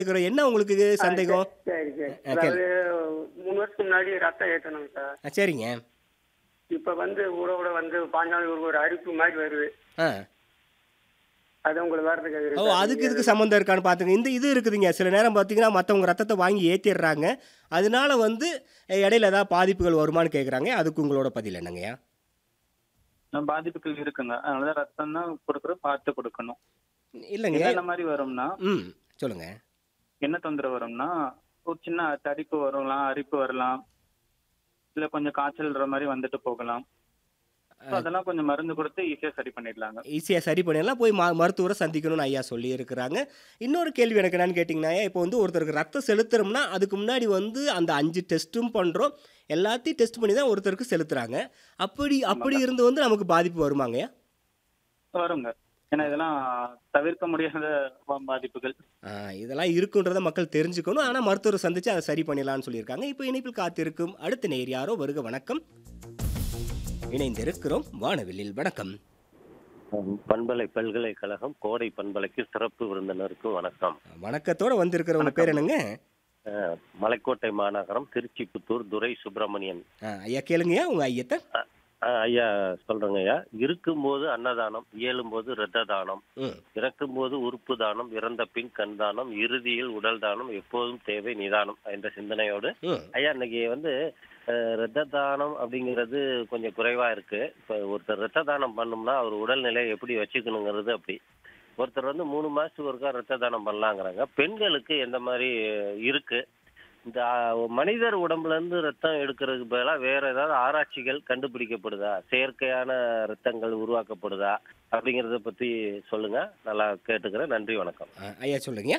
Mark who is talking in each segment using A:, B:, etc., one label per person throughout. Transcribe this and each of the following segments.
A: இருக்கிறோம். என்ன உங்களுக்கு
B: ஆ,
A: சந்தேகம்?
B: சரி சரி
A: ஆ, கேளு.
B: அதாவது மூணு வருஷத்துக்கு முன்னாடி ரத்தம் ஏற்றணுங்க சார்
A: ஆ, சரிங்க.
B: இப்போ வந்து ஊட ஊட வந்து பாஞ்சாலி ஒரு ஒரு அரிப்பு மாதிரி வருது
A: ஆ.
B: அது உங்களுக்கு வர்றதுக்கு அது
A: ஓ
B: இருக்கா?
A: அதுக்கு இதுக்கு சம்மந்தம் இருக்கான்னு பார்த்துங்க இந்த இது இருக்குதுங்க சில நேரம் பார்த்தீங்கன்னா மற்றவங்க ரத்தத்தை வாங்கி ஏற்றிடுறாங்க அதனால வந்து அஹ், இடையில ஏதாவது பாதிப்புகள் வருமான்னு கேட்குறாங்க அதுக்கு உங்களோட பதில் என்னங்கய்யா
C: நான் பாதிப்புகள் இருக்குங்க அதனால ரத்தம் தான் கொடுக்குறோம் பார்த்து கொடுக்கணும்
A: இல்லைங்க
C: என்ன மாதிரி வரும்னா
A: ம் சொல்லுங்க
C: என்ன தொந்தரவு வரும்னா ஒரு சின்ன தடிப்பு வரலாம் அரிப்பு வரலாம் இல்ல கொஞ்சம் காய்ச்சல் வர மாதிரி வந்துட்டு போகலாம் So அதெல்லாம் கொஞ்சம் மருந்து கொடுத்து ஈஸியா சரி பண்ணிடலாங்க
A: ஈஸியாக சரி பண்ணிடலாம் போய் ம மருத்துவரை சந்திக்கணும்னு ஐயா சொல்லி இருக்கிறாங்க இன்னொரு கேள்வி எனக்கு என்னன்னு கேட்டிங்கன்னா இப்போ வந்து ஒருத்தருக்கு ரத்தம் செலுத்துறோம்னா அதுக்கு முன்னாடி வந்து அந்த அஞ்சு டெஸ்ட்டும் பண்ணுறோம் எல்லாத்தையும் டெஸ்ட் பண்ணி தான் ஒருத்தருக்கு செலுத்துறாங்க அப்படி அப்படி இருந்து வந்து நமக்கு பாதிப்பு வருமாங்கய்யா
C: வருங்க ஏன்னா இதெல்லாம் தவிர்க்க முடியாத பா- பாதிப்புகள்
A: ஆ, இதெல்லாம் இருக்குன்றதை மக்கள் தெரிஞ்சுக்கணும் ஆனால் மருத்துவரை சந்திச்சு அதை சரி பண்ணிடலாம்னு சொல்லியிருக்காங்க இப்போ இணைப்பில் காத்திருக்கும் அடுத்த நேர் யாரோ வருக வணக்கம் இணைந்திருக்கிறோம் வானவில்லில் வணக்கம்
D: பண்பலை பல்கலைக்கழகம் கோடை பண்பலைக்கு சிறப்பு விருந்தினருக்கு வணக்கம்
A: வணக்கத்தோட வந்திருக்கிறவங்க பேர் என்னங்க
D: அஹ், மலைக்கோட்டை மாநகரம் திருச்சி புத்தூர் துரை சுப்பிரமணியன்
A: ஆ, ஐயா கேளுங்கய்யா உங்க ஐயத்தை
D: அஹ், ஐயா சொல்றேங்க ஐயா இருக்கும்போது அன்னதானம் இயலும்போது இரத்த தானம்
A: ம்
D: இறக்கும்போது உறுப்பு தானம் இறந்த பின் கண் தானம் இறுதியில் உடல் தானம் எப்போதும் தேவை நிதானம் என்ற சிந்தனையோடு
A: ம்
D: ஐயா இன்னைக்கு வந்து அஹ், இரத்த தானம் அப்படிங்கிறது கொஞ்சம் குறைவா இருக்கு இப்போ ஒருத்தர் இரத்த தானம் பண்ணோம்னா அவர் உடல்நிலை எப்படி வச்சுக்கணுங்கிறது அப்படி ஒருத்தர் வந்து மூணு மாசத்துக்கு ஒருக்கா இரத்த தானம் பண்ணலாங்கிறாங்க பெண்களுக்கு எந்த மாதிரி இருக்கு இந்த அஹ், மனிதர் உடம்புல இருந்து ரத்தம் எடுக்கிறதுக்கு பதிலாக வேற ஏதாவது ஆராய்ச்சிகள் கண்டுபிடிக்கப்படுதா செயற்கையான ரத்தங்கள் உருவாக்கப்படுதா அப்படிங்கறத பத்தி சொல்லுங்க நல்லா கேட்டுக்கிறேன் நன்றி வணக்கம்
A: ஆ, ஐயா சொல்லுங்கய்யா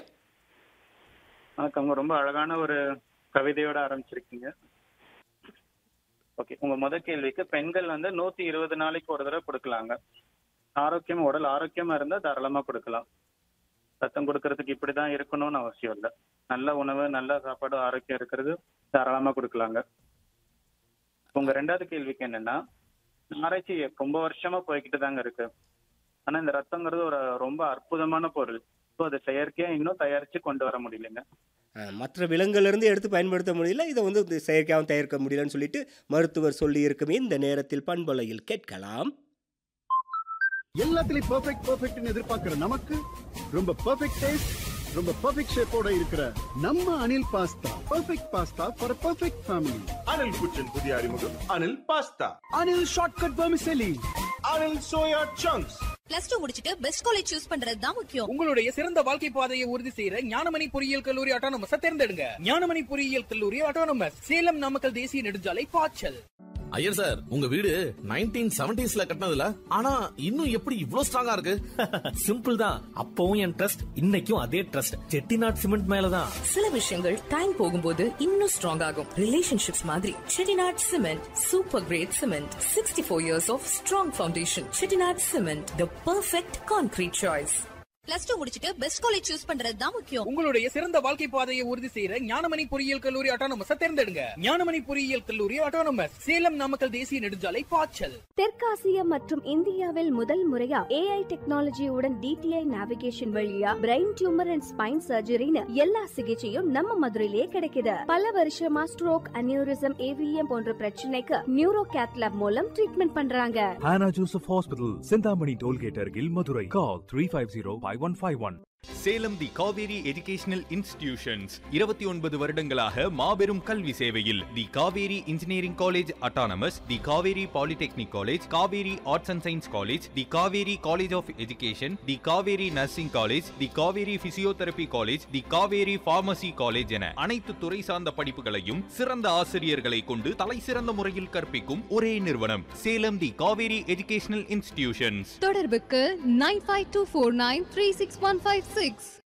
C: வணக்கங்க ரொம்ப அழகான ஒரு கவிதையோட ஆரம்பிச்சிருக்கீங்க ஓகே உங்க முத கேள்விக்கு பெண்கள் வந்து நூத்தி இருபது நாளைக்கு ஒரு தடவை கொடுக்கலாங்க ஆரோக்கியம் உடல் ஆரோக்கியமா இருந்தா தாராளமா கொடுக்கலாம் ரத்தம் கொடுக்கறதுக்கு இப்படிதான் இருக்கணும்னு அவசியம் இல்லை நல்ல உணவு நல்ல சாப்பாடு ஆரோக்கியம் இருக்கிறது தாராளமா கொடுக்கலாங்க உங்க ரெண்டாவது கேள்விக்கு என்னன்னா ஆராய்ச்சி ரொம்ப வருஷமா போய்கிட்டு தாங்க இருக்கு ஆனா இந்த ரத்தங்கிறது ஒரு ரொம்ப அற்புதமான பொருள் ஸோ அதை செயற்கையா இன்னும் தயாரிச்சு கொண்டு வர முடியலைங்க
A: ஆ, மற்ற விலங்குலேருந்து எடுத்து பயன்படுத்த முடியல இதை வந்து இந்த செயற்கையாகவும் தயாரிக்க முடியலன்னு சொல்லிட்டு மருத்துவர் சொல்லி இருக்குமே இந்த நேரத்தில் பண்பலையில் கேட்கலாம்
E: எல்லாத்துலயும் பெர்ஃபெக்ட் பெர்ஃபெக்ட்னு எதிர்பார்க்கிற நமக்கு ரொம்ப பெர்ஃபெக்ட் டேஸ்ட் ரொம்ப பெர்ஃபெக்ட் ஷேப்போட இருக்கிற நம்ம Anil pasta perfect pasta for perfect family
F: Anil kitchen புதிய அறிமுகம் Anil pasta
E: Anil shortcut vermicelli
F: Anil soya chunks
G: plus two முடிச்சிட்டு பெஸ்ட் காலேஜ் சூஸ் பண்றது தான் முக்கியம்
H: உங்களுடைய சிறந்த வாழ்க்கை பாதையை உறுதி செய்யற ஞானமணி பொறியியல் கல்லூரி ஆட்டோனமஸ் தேர்ந்தெடுங்க ஞானமணி பொறியியல் கல்லூரி ஆட்டோனமஸ் சேலம் நாமக்கல் தேசிய நெடுஞ்சாலை பாய்ச்சல்
I: ஐயர் சார் உங்க வீடு நைன்டீன் செவன்டிஸ்ல கட்டினதுல ஆனா இன்னும் எப்படி இவ்ளோ ஸ்ட்ராங்கா இருக்கு
J: சிம்பிள் தான் அப்பவும் என் ட்ரஸ்ட் இன்னைக்கும் அதே ட்ரஸ்ட் செட்டிநாட் சிமெண்ட் மேலதான்
G: சில விஷயங்கள் டைம் போகும்போது இன்னும் ஸ்ட்ராங் ஆகும் ரிலேஷன்ஷிப்ஸ் மாதிரி Chettinad cement super great cement sixty four years of strong foundation Chettinad cement the perfect concrete choice plus two முடிச்சிட்டு பெஸ்ட் காலேஜ் சூஸ் பண்றது தான் முக்கியம்
H: உங்களுடைய சிறந்த வாழ்க்கை பாதையை உறுதி செய்யற ஞானமணி பொறியியல் கல்லூரி ஆட்டோனமஸ் தேர்ந்தெடுங்க ஞானமணி பொறியியல் கல்லூரி ஆட்டோனமஸ் சேலம் நாமக்கல் தேசிய நெடுஞ்சாலை பாய்ச்சல்
K: தெற்காசியா மற்றும் இந்தியாவில் முதல் முறையா ஏஐ டெக்னாலஜியுடன் டிடிஐ நேவிகேஷன் வழியா பிரெயின் டியூமர் அண்ட் ஸ்பைன் சர்ஜரின்னு எல்லா சிகிச்சையும் நம்ம மதுரையிலே கிடைக்குது பல வருஷமா ஸ்ட்ரோக் அனியூரிசம் ஏவிஎம் போன்ற பிரச்சனைக்கு நியூரோ கேத்லாப் மூலம் ட்ரீட்மெண்ட் பண்றாங்க
J: Hannah Joseph Hospital, Sindhamani Tollgate Argil, Madurai. Call 350-5151.
F: Salem the Kaveri educational institutions இருபத்தி ஒன்பது வருடங்களாக மாபெரும் கல்வி சேவையில் the Kaveri engineering college autonomous the Kaveri polytechnic college Kaveri arts and science college the Kaveri college of education the Kaveri nursing college the Kaveri physiotherapy college the Kaveri pharmacy college என அனைத்து துறை சார்ந்த படிப்புகளையும் சிறந்த ஆசிரியர்களை கொண்டு தலை சிறந்த முறையில் கற்பிக்கும் ஒரே நிறுவனம் Salem the Kaveri educational institutions
G: தொடர்புக்கு nine five two four nine three six one five six